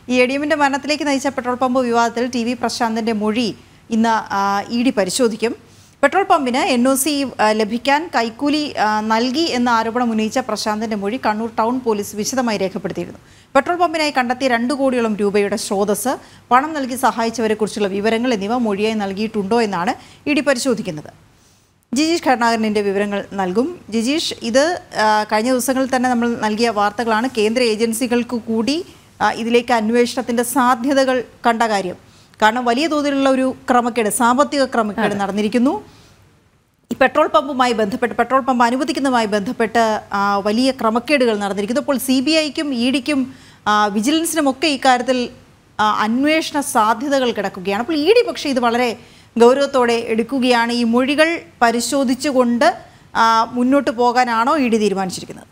ഈ A D എമ്മിന്റെ മരണത്തിലേക്ക് നയിച്ച പെട്രോൾ പമ്പ് വിവാദത്തിൽ ടി വി പ്രശാന്തിന്റെ മൊഴി ഇന്ന് ഇ ഡി പരിശോധിക്കും പെട്രോൾ പമ്പിന് എൻ ഒ സി ലഭിക്കാൻ കൈക്കൂലി ആ, നൽകി എന്ന ആരോപണം ഉന്നയിച്ച പ്രശാന്തിന്റെ മൊഴി കണ്ണൂർ ടൗൺ പോലീസ് വിശദമായി രേഖപ്പെടുത്തിയിരുന്നു പെട്രോൾ പമ്പിനായി കണ്ടെത്തിയ രണ്ട് കോടിയോളം രൂപയുടെ സ്രോതസ് പണം നൽകി സഹായിച്ചവരെക്കുറിച്ചുള്ള വിവരങ്ങൾ എന്നിവ മൊഴിയായി നൽകിയിട്ടുണ്ടോ എന്നാണ് ഇ ഡി പരിശോധിക്കുന്നത് ജിജീഷ് കരുണാകരനിൻ്റെ വിവരങ്ങൾ നൽകും ജിജീഷ് ഇത് ആ, കഴിഞ്ഞ ദിവസങ്ങളിൽ തന്നെ നമ്മൾ നൽകിയ വാർത്തകളാണ് കേന്ദ്ര ഏജൻസികൾക്ക് കൂടി ആ, ഇതിലേക്ക് അന്വേഷണത്തിൻ്റെ സാധ്യതകൾ കണ്ട കാര്യം കാരണം വലിയ തോതിലുള്ള ഒരു ക്രമക്കേട് സാമ്പത്തിക ക്രമക്കേട് നടന്നിരിക്കുന്നു ഈ പെട്രോൾ പമ്പുമായി ബന്ധപ്പെട്ട് പെട്രോൾ പമ്പ് അനുവദിക്കുന്നതുമായി ബന്ധപ്പെട്ട് ആ, വലിയ ക്രമക്കേടുകൾ നടന്നിരിക്കുന്നു അപ്പോൾ സി ബി ഐക്കും ഇ ഡിക്കും വിജിലൻസിനും ഒക്കെ ഇക്കാര്യത്തിൽ ആ, അന്വേഷണ സാധ്യതകൾ കിടക്കുകയാണ് അപ്പോൾ ഇ ഡി പക്ഷേ ഇത് വളരെ ഗൗരവത്തോടെ എടുക്കുകയാണ് ഈ മൊഴികൾ പരിശോധിച്ചുകൊണ്ട് ആ, മുന്നോട്ട് പോകാനാണോ ഇ ഡി തീരുമാനിച്ചിരിക്കുന്നത്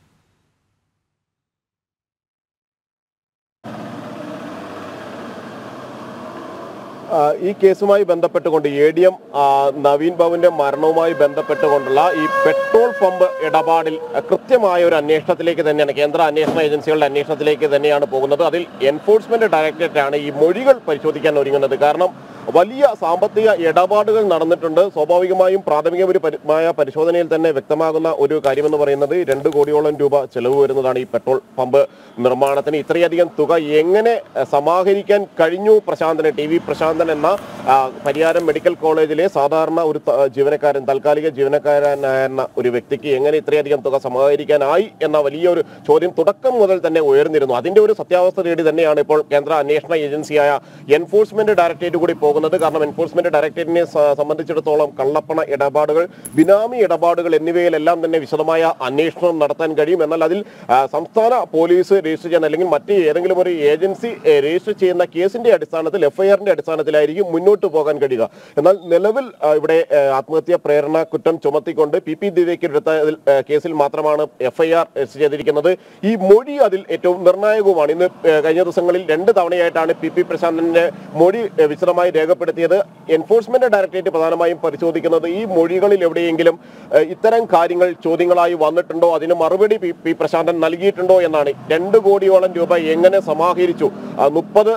ആ, ഈ കേസുമായി ബന്ധപ്പെട്ടുകൊണ്ട് എ ഡി എം നവീൻ ബാബുവിന്റെ മരണവുമായി ബന്ധപ്പെട്ടുകൊണ്ടുള്ള ഈ പെട്രോൾ പമ്പ് ഇടപാടിൽ ആ, കൃത്യമായ ഒരു അന്വേഷണത്തിലേക്ക് തന്നെയാണ് കേന്ദ്ര അന്വേഷണ ഏജൻസികളുടെ അന്വേഷണത്തിലേക്ക് തന്നെയാണ് പോകുന്നത് അതിൽ എൻഫോഴ്സ്മെന്റ് ഡയറക്ടറേറ്റ് ആണ് ഈ മൊഴികൾ പരിശോധിക്കാൻ ഒരുങ്ങുന്നത് കാരണം വലിയ സാമ്പത്തിക ഇടപാടുകൾ നടന്നിട്ടുണ്ട് സ്വാഭാവികമായും പ്രാഥമികമായ പരിശോധനയിൽ തന്നെ വ്യക്തമാകുന്ന ഒരു കാര്യമെന്ന് പറയുന്നത് രണ്ട് കോടിയോളം രൂപ ചെലവ് വരുന്നതാണ് ഈ പെട്രോൾ പമ്പ് നിർമ്മാണത്തിന് ഇത്രയധികം തുക എങ്ങനെ അഹ്, സമാഹരിക്കാൻ കഴിഞ്ഞു പ്രശാന്തന് ടി വി പ്രശാന്തൻ എന്ന ആ, പരിയാരം മെഡിക്കൽ കോളേജിലെ സാധാരണ ഒരു ത- ജീവനക്കാരൻ താൽക്കാലിക ജീവനക്കാരനായിരുന്ന ഒരു വ്യക്തിക്ക് എങ്ങനെ ഇത്രയധികം തുക സമാഹരിക്കാനായി എന്ന വലിയൊരു ചോദ്യം തുടക്കം മുതൽ തന്നെ ഉയർന്നിരുന്നു അതിന്റെ ഒരു സത്യാവസ്ഥ തേടി തന്നെയാണ് ഇപ്പോൾ കേന്ദ്ര അന്വേഷണ ഏജൻസിയായ എൻഫോഴ്സ്മെന്റ് ഡയറക്ടറേറ്റ് കൂടി പോകുന്നത് കാരണം എൻഫോഴ്സ്മെന്റ് ഡയറക്ടറേറ്റിനെ സ- സംബന്ധിച്ചിടത്തോളം കള്ളപ്പണ ഇടപാടുകൾ ബിനാമി ഇടപാടുകൾ എന്നിവയിലെല്ലാം തന്നെ വിശദമായ അന്വേഷണം നടത്താൻ കഴിയും എന്നാൽ അതിൽ ആ, സംസ്ഥാന പോലീസ് രജിസ്റ്റർ ചെയ്യുന്ന അല്ലെങ്കിൽ മറ്റ് ഏതെങ്കിലും ഒരു ഏജൻസി ഏ, രജിസ്റ്റർ ചെയ്യുന്ന കേസിന്റെ അടിസ്ഥാനത്തിൽ എഫ്ഐആറിന്റെ അടിസ്ഥാനത്തിലായിരിക്കും മുന്നോട്ട് പോകാൻ കഴിയുക എന്നാൽ നിലവിൽ ആ, ഇവിടെ ആ, ആത്മഹത്യാ പ്രേരണ കുറ്റം ചുമത്തിക്കൊണ്ട് പി പി ദിവ്യയ്ക്ക് എടുത്ത ഇതിൽ, ആ, കേസിൽ മാത്രമാണ് എഫ്ഐആർ രജിസ്റ്റർ ചെയ്തിരിക്കുന്നത് ഈ മൊഴി അതിൽ ഏറ്റവും നിർണായകവുമാണ് ഇന്ന് ആ, കഴിഞ്ഞ ദിവസങ്ങളിൽ രണ്ട് തവണയായിട്ടാണ് പി പി പ്രശാന്തന്റെ മൊഴി ആ, വിശദമായി രേഖപ്പെടുത്തിയത് എൻഫോഴ്സ്മെന്റ് ഡയറക്ടറേറ്റ് പ്രധാനമായും പരിശോധിക്കുന്നത് ഈ മൊഴികളിൽ എവിടെയെങ്കിലും ആ, ഇത്തരം കാര്യങ്ങൾ ചോദ്യങ്ങളായി വന്നിട്ടുണ്ടോ അതിന് മറുപടി പി പി പ്രശാന്തൻ നൽകിയിട്ടുണ്ടോ എന്നാണ് രണ്ട് കോടിയോളം രൂപ എങ്ങനെ സമാഹരിച്ചു മുപ്പത്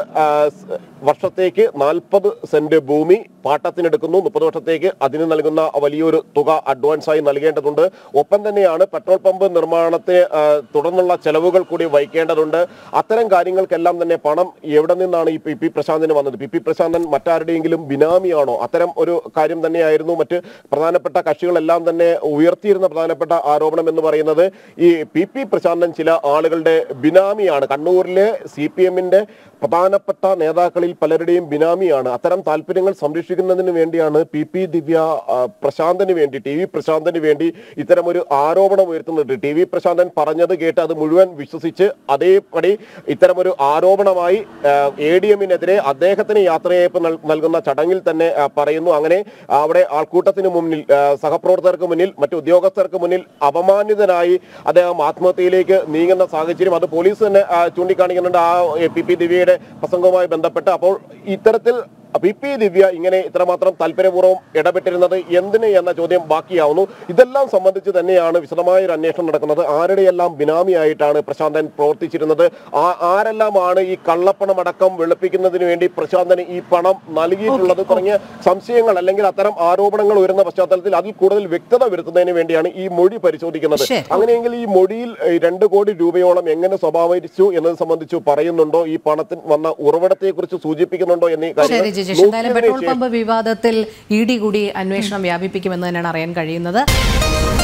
വർഷത്തേക്ക് നാൽപ്പത് സെന്റ് ഭൂമി പാട്ടത്തിനെടുക്കുന്നു മുപ്പത് വർഷത്തേക്ക് അതിന് നൽകുന്ന വലിയൊരു തുക അഡ്വാൻസായി നൽകേണ്ടതുണ്ട് ഒപ്പം തന്നെയാണ് പെട്രോൾ പമ്പ് നിർമ്മാണത്തിന് ആ, തുടർന്നുള്ള ചെലവുകൾ കൂടി വഹിക്കേണ്ടതുണ്ട് അത്തരം കാര്യങ്ങൾക്കെല്ലാം തന്നെ പണം എവിടെ നിന്നാണ് ഈ പി പി പ്രശാന്തിന് വന്നത് പി പി പ്രശാന്തൻ മറ്റാരുടെയെങ്കിലും ബിനാമിയാണോ അത്തരം ഒരു കാര്യം തന്നെയായിരുന്നു മറ്റ് പ്രധാനപ്പെട്ട കക്ഷികളെല്ലാം തന്നെ ഉയർത്തിയിരുന്ന പ്രധാനപ്പെട്ട ആരോപണം എന്ന് പറയുന്നത് ഈ പി പി പ്രശാന്തൻ ചില ആളുകളുടെ ബിനാമിയാണ് കണ്ണൂരിലെ സി പി എമ്മിന്റെ പ്രധാനപ്പെട്ട നേതാക്കളിൽ പലരുടെയും ബിനാമിയാണ് അത്തരം താല്പര്യങ്ങൾ സംരക്ഷിക്കുന്നതിന് വേണ്ടിയാണ് പി പി ദിവ്യ ആ, പ്രശാന്തന് വേണ്ടി ടി വി പ്രശാന്തന് വേണ്ടി ഇത്തരം ഒരു ആരോപണം ഉയർത്തുന്നത് ടി വി പ്രശാന്തൻ പറഞ്ഞത് കേട്ട് അത് മുഴുവൻ വിശ്വസിച്ച് അതേപടി ഇത്തരം ഒരു ആരോപണമായി എ ഡി എമ്മിനെതിരെ അദ്ദേഹത്തിന് യാത്രയയപ്പ് നൽ- നൽകുന്ന ചടങ്ങിൽ തന്നെ ആ, പറയുന്നു അങ്ങനെ അവിടെ ആൾക്കൂട്ടത്തിന് മുന്നിൽ ആ, സഹപ്രവർത്തകർക്ക് മുന്നിൽ മറ്റു ഉദ്യോഗസ്ഥർക്ക് മുന്നിൽ അപമാനിതനായി അദ്ദേഹം ആത്മഹത്യയിലേക്ക് നീങ്ങുന്ന സാഹചര്യം അത് പോലീസ് തന്നെ ആ, ചൂണ്ടിക്കാണിക്കുന്നുണ്ട് ആ എ, പി പി ദിവ്യയുടെ പ്രസംഗവുമായി ബന്ധപ്പെട്ട് അപ്പോൾ ഇത്തരത്തിൽ പി പി ദിവ്യ ഇങ്ങനെ ഇത്രമാത്രം താല്പര്യപൂർവ്വം ഇടപെട്ടിരുന്നത് എന്തിന് എന്ന ചോദ്യം ബാക്കിയാവുന്നു ഇതെല്ലാം സംബന്ധിച്ച് തന്നെയാണ് വിശദമായ ഒരു അന്വേഷണം നടക്കുന്നത് ആരുടെയെല്ലാം ബിനാമിയായിട്ടാണ് പ്രശാന്തൻ പ്രവർത്തിച്ചിരുന്നത് ആ- ആരെല്ലാമാണ് ഈ കള്ളപ്പണം അടക്കം വെളുപ്പിക്കുന്നതിന് വേണ്ടി പ്രശാന്തന് ഈ പണം നൽകിയിട്ടുള്ളത് തുടങ്ങിയ സംശയങ്ങൾ അല്ലെങ്കിൽ അത്തരം ആരോപണങ്ങൾ ഉയരുന്ന പശ്ചാത്തലത്തിൽ അതിൽ കൂടുതൽ വ്യക്തത വരുത്തുന്നതിന് വേണ്ടിയാണ് ഈ മൊഴി പരിശോധിക്കുന്നത് ശരി. അങ്ങനെയെങ്കിൽ ഈ മൊഴിയിൽ ഏഹ്, രണ്ട് കോടി രൂപയോളം എങ്ങനെ സ്വഭാവരിച്ചു എന്നത് സംബന്ധിച്ച് പറയുന്നുണ്ടോ ഈ പണത്തിന് വന്ന ഉറവിടത്തെ കുറിച്ച് സൂചിപ്പിക്കുന്നുണ്ടോ എന്നീ ശരി ജിജേഷ് എന്തായാലും നോക്കിയതിന് പെട്രോൾ പമ്പ് വിവാദത്തിൽ ഇ ഡി കൂടി അന്വേഷണം വ്യാപിപ്പിക്കുമെന്ന് തന്നെയാണ് അറിയാൻ കഴിയുന്നത്